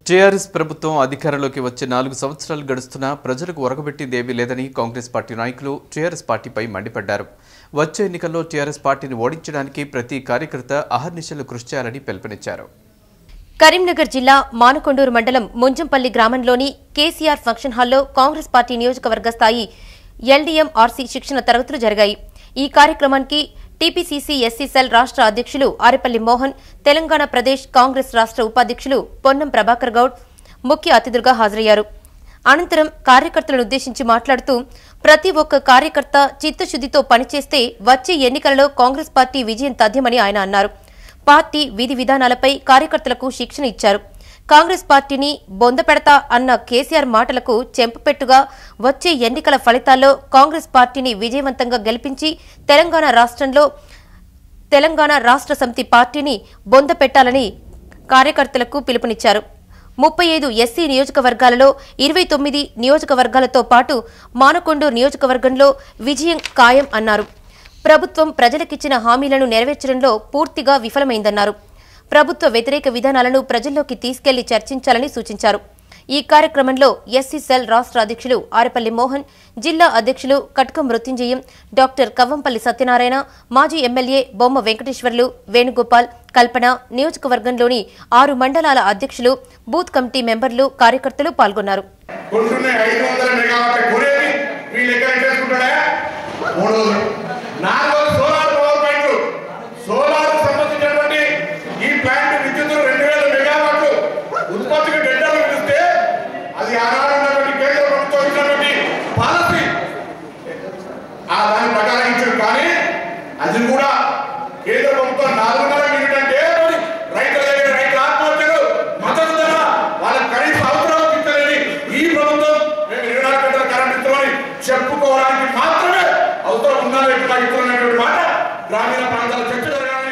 TRS ప్రభుత్వం అధికారంలోకి వచ్చి నాలుగు సంవత్సరాలు గడుస్తున్నా ప్రజలకు ఒరగబెట్టిందేమీ లేదని కాంగ్రెస్ పార్టీ నాయకులు టీఆర్ఎస్ పార్టీపై మండిపడ్డారు వచ్చే ఎన్నికల్లో టీఆర్ఎస్ పార్టీని ఓడించడానికి ప్రతి కార్యకర్త అహర్నిశలు కృషి చేయాలని పిలుపునిచ్చారు కరీంనగర్ జిల్లా మానకొండూరు మండలం ముంజంపల్లి గ్రామంలోని కేసీఆర్ ఫంక్షన్ హాల్లో కాంగ్రెస్ పార్టీ నియోజకవర్గ స్థాయి ఎల్డీఎం ఆర్సీ శిక్షణ తరగతులు జరిగాయి ఈ కార్యక్రమానికి టీపీసీసీ ఎస్సీ సెల్ రాష్ట్ర అధ్యక్షులు ఆరెపల్లి మోహన్ తెలంగాణ ప్రదేశ్ కాంగ్రెస్ రాష్ట్ర ఉపాధ్యక్షులు పొన్నం ప్రభాకర్ గౌడ్ ముఖ్య అతిథులుగా హాజరయ్యారు అనంతరం కార్యకర్తలను ఉద్దేశించి మాట్లాడుతూ ప్రతి ఒక్క కార్యకర్త చిత్తశుద్దితో పనిచేస్తే వచ్చే ఎన్నికలలో కాంగ్రెస్ పార్టీ విజయం తథ్యమని ఆయన అన్నారు పార్టీ విధి విధానాలపై కార్యకర్తలకు శిక్షణ ఇచ్చారు కాంగ్రెస్ పార్టీని బొందపెడతా అన్న కేసీఆర్ మాటలకు చెంపపెట్టుగా వచ్చే ఎన్నికల ఫలితాల్లో కాంగ్రెస్ పార్టీని విజయవంతంగా గెలిపించి తెలంగాణ రాష్ట్రంలో తెలంగాణ రాష్ట్ర సమితి పార్టీని బొందపెట్టాలని కార్యకర్తలకు పిలుపునిచ్చారు ముప్పై ఐదు ఎస్సీ నియోజకవర్గాలలో ఇరవై తొమ్మిది నియోజకవర్గాలతో పాటు మానకొండూరు నియోజకవర్గంలో విజయం ఖాయం అన్నారు ప్రభుత్వం ప్రజలకిచ్చిన హామీలను నెరవేర్చడంలో పూర్తిగా విఫలమైందన్నారు ప్రభుత్వ వ్యతిరేక విధానాలను ప్రజల్లోకి తీసుకెళ్లి చర్చించాలని సూచించారు ఈ కార్యక్రమంలో ఎస్సీ సెల్ రాష్ట్ర అధ్యక్షులు ఆరెపల్లి మోహన్ జిల్లా అధ్యక్షులు కట్కం మృత్యుంజయం డాక్టర్ కవ్వంపల్లి సత్యనారాయణ మాజీ ఎమ్మెల్యే బొమ్మ వెంకటేశ్వర్లు వేణుగోపాల్ కల్పన నియోజకవర్గంలోని ఆరు మండలాల అధ్యక్షులు బూత్ కమిటీ మెంబర్లు కార్యకర్తలు పాల్గొన్నారు కొంటున్న ఐదు వందల మెగావాట్ల కొనేది వీళ్ళు ఎక్కడ చేసుకుంటాడా మూడు వందలు నాలుగు వందల సోలార్ పవర్ ప్లాంట్లు సోలార్ సంబంధించినటువంటి ఈ ప్లాంట్ విద్యుత్ రెండు వేల మెగావాట్లు ఉత్పత్తికి టెండర్లు పిలిస్తే అది ఆనాడు ఉన్నటువంటి కేంద్ర ప్రభుత్వం ఇచ్చినటువంటి పాలసీ ఆ దాని ప్రకారం ఇచ్చారు కానీ అది కూడా కేంద్ర ప్రభుత్వం నాలుగున్నర యూనిట్ అంటే మరి రైతుల దగ్గర రైతుల ఆత్మహత్యలు మద్దతు ధర వాళ్ళ కనీస అవసరాలు తీర్చలేని ఈ ప్రభుత్వం మేము ఇరవై నాలుగు గంటల కరెంట్ ఇస్తామని చెప్పుకోవడానికి మాత్రమే అవసరం ఉందా లేకుండా ఇస్తున్నటువంటి మాట గ్రామీణ ప్రాంతాల చర్చ జరగాలని